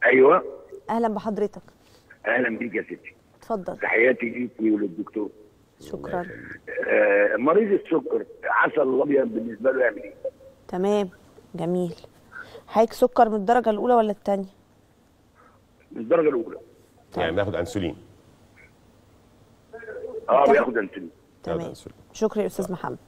ايوه اهلا بحضرتك اهلا بيك يا ستي اتفضل تحياتي ليكي وللدكتور شكرا آه مريض السكر عسل الابيض بالنسبه له يعمل ايه؟ تمام جميل حضرتك سكر من الدرجه الاولى ولا الثانيه من الدرجه الاولى يعني بناخد انسولين اه بتاخد- بياخد انسولين تمام أنسولين. شكرا يا استاذ محمد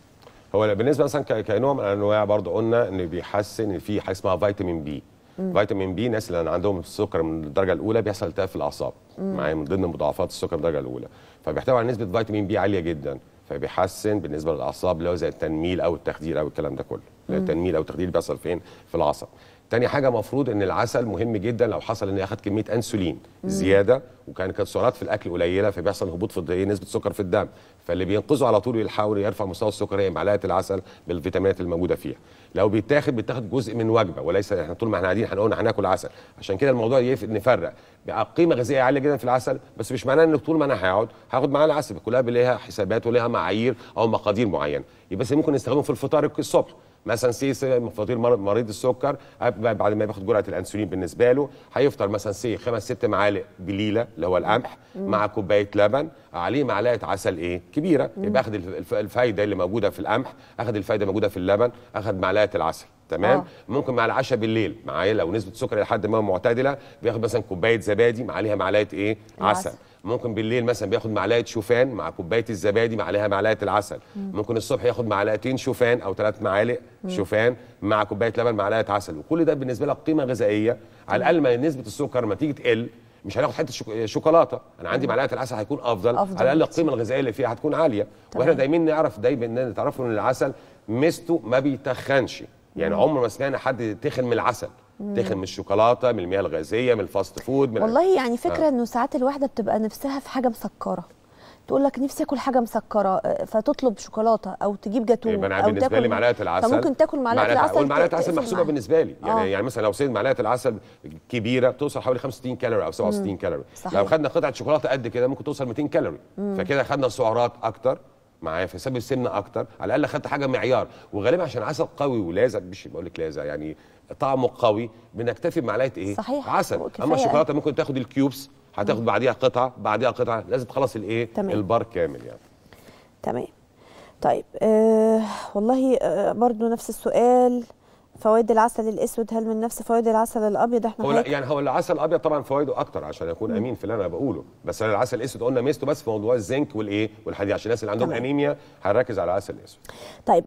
هو بالنسبه مثلا ك- كنوع من الانواع برضه قلنا ان بيحسن ان في حاجه اسمها فيتامين بي فيتامين بي الناس اللي عندهم السكر من الدرجه الاولى بيحصل التهاب في الاعصاب معايا من ضمن مضاعفات السكر من الدرجه الاولى فبيحتوي على نسبه فيتامين بي عاليه جدا فبيحسن بالنسبه للاعصاب اللي هو زي التنميل او التخدير او الكلام ده كله التنميل او التخدير بيحصل فين في العصب تاني حاجه مفروض ان العسل مهم جدا لو حصل ان اخد كميه انسولين زياده وكان كانت سعرات في الاكل قليله فبيحصل هبوط في الد- نسبه السكر في الدم فاللي بينقذه على طول يحاول يرفع مستوى السكر هي معلقه العسل بالفيتامينات الموجوده فيها لو بيتاخد بيتاخد جزء من وجبه وليس احنا طول ما احنا قاعدين هنقول هناكل عسل عشان كده الموضوع يف... نفرق بقى قيمه غذائيه عاليه جدا في العسل بس مش معناه ان طول ما انا هقعد هاخد معاه العسل كلها ليها حسابات وليها معايير او مقادير معينه يبقى بس ممكن نستخدمه في الفطار الصبح مثلا سي سي فطير مرض مريض السكر بعد ما ياخد جرعه الانسولين بالنسبه له هيفطر مثلا سي خمس ست معالق بليله اللي هو القمح مع كوبايه لبن عليه معلقه عسل ايه كبيره يبقى اخد الف- الف- الفايده اللي موجوده في القمح اخد الفايده موجوده في اللبن اخد معلقه العسل تمام آه. ممكن مع العشاء بالليل معايا لو نسبه السكر لحد ما معتدله بياخد مثلا كوبايه زبادي مع عليها معلقه ايه العسل. عسل ممكن بالليل مثلا بياخد معلقه شوفان مع كوبايه الزبادي مع عليها معلقه العسل ممكن الصبح ياخد معلقتين شوفان او ثلاث معالق شوفان مع كوبايه لبن معلقه عسل وكل ده بالنسبه لك قيمه غذائيه على الاقل ما نسبه السكر لما تيجي تقل مش هناخد حته شوك- شوكولاته انا عندي معلقه العسل هيكون افضل, أفضل على الاقل بكتير. القيمه الغذائيه اللي فيها هتكون عاليه تمام. واحنا دايما نعرف دايما ان تعرفوا ان العسل ميزته ما بيتخنش يعني عمر ما سمعنا حد تخن من العسل تخن من الشوكولاته من المياه الغازيه من الفاست فود من والله يعني فكره آه. انه ساعات الواحده بتبقى نفسها في حاجه مسكره تقول لك نفسي اكل حاجه مسكره آه، فتطلب شوكولاته او تجيب جاتوه يبقى انا او بالنسبه تاكل لي معلقه العسل فممكن تاكل معلقه العسل والمعلقه ت- العسل تقفل محسوبه معاها. بالنسبه لي يعني آه. يعني مثلا لو سيد معلقه العسل كبيره بتوصل حوالي 65 كالوري او 67 كالوري صحيح. لو خدنا قطعه شوكولاته قد كده ممكن توصل 200 كالوري فكده خدنا سعرات اكتر معايا في حساب السمنه اكتر على الاقل خدت حاجه معيار وغالبا عشان عسل قوي ولاذع مش بقول لك لاذع يعني طعمه قوي بنكتفي بمعلقه ايه صحيح. عسل وكفاية. اما الشوكولاته ممكن تاخد الكيوبس هتاخد بعديها قطعه بعديها قطعه لازم تخلص الايه تمام. البار كامل يعني تمام طيب آه والله آه برضو نفس السؤال فوائد العسل الاسود هل من نفس فوائد العسل الابيض احنا هو لا حضرتك- يعني هو العسل الابيض طبعا فوائده اكتر عشان اكون امين في اللي انا بقوله بس أنا العسل الاسود قلنا ميزته بس في موضوع الزنك والايه والحديد عشان الناس اللي عندهم تمام. انيميا هنركز على العسل الاسود طيب